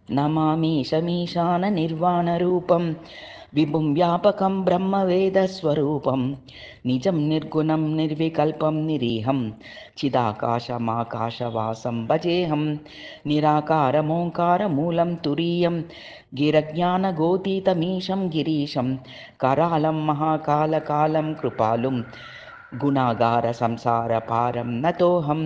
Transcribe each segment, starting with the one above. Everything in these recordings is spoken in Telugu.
నమామీశమీశాననిర్వాణరూపం విభుం వ్యాపకం బ్రహ్మవేదస్వరూపం నిజం నిర్గుణం నిర్వికల్పం నిరీహం చిదాకాశమాకాశవాసం భజేహం నిరాకారమోంకారమూలం తురీయం గిరజ్ఞానగోతీతమీశం గిరీశం కరాళం మహాకాలకాలం కృపాలుం గుణాగార సంసార పారం నతోహం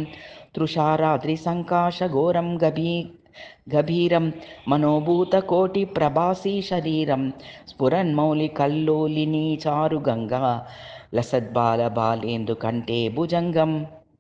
తృషారాద్రిసంకాశఘోరం గభీ గభీరం మనోభూతకోటి ప్రభాసీ శరీరం స్ఫురన్మౌలికల్లోలినీ చారుగంగా లసద్బాల బాలేందు కంటే భుజంగం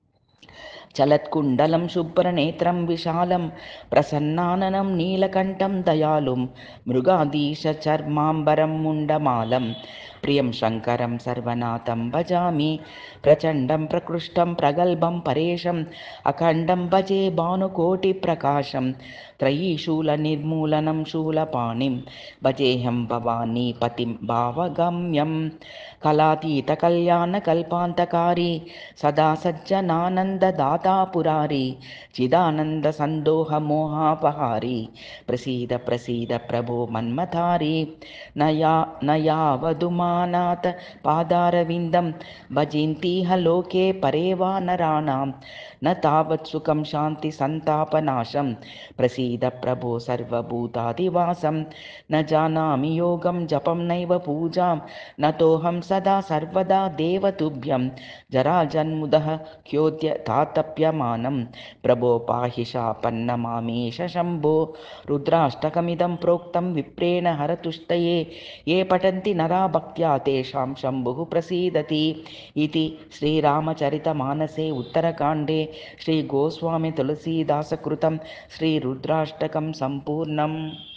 చలత్కుండలం శుభ్రనేత్రం విశాలం ప్రసన్నాననం నీలకంఠం దయాళుం మృగాదీశ చర్మాంబరం ముండమాలం ప్రియం శంకరం సర్వనాథం భజామి ప్రచండం ప్రకృష్టం ప్రగల్భం పరేశం అఖండం భజే భానుకోటి ప్రకాశం త్రయీశూల నిర్మూలనం శూలపాణిం భజేహం భవానీ పతిం భావగమ్యం కళాతీత కళ్యాణ కల్పాంతకారి సదా సజ్జనానందదాతా పురారి చిదానంద సందోహ మోహాపహారి ప్రసీద ప్రసీద ప్రభో మన్మథారి నయా నయావధుమానాథ పాదారవిందం భజింతీహ లోకే పరేవా నరాణాం న తావత్ సుఖం శాంతి సంతాపనాశం ప్రసీద ప్రభో సర్వభూతాదివాసం న జానామి యోగం జపం నైవ పూజాం నతోహం సదా సర్వదా దేవతుభ్యం జరాజన్ముదః క్యోద్య తాతప్యమానం ప్రభో పాహి శాపన్నమామేష శంభో రుద్రాష్టకమిదం ప్రోక్తం విప్రేణ హరతుష్టయే ఏ పఠంతి నరా భక్త్యా తేషాం శంభుः ప్రసీదతి ఇది శ్రీరామచరితమానసే ఉత్తరకాండే శ్రీ గోస్వామి తులసీదాసకృతం శ్రీ రుద్రాష్టకం సంపూర్ణం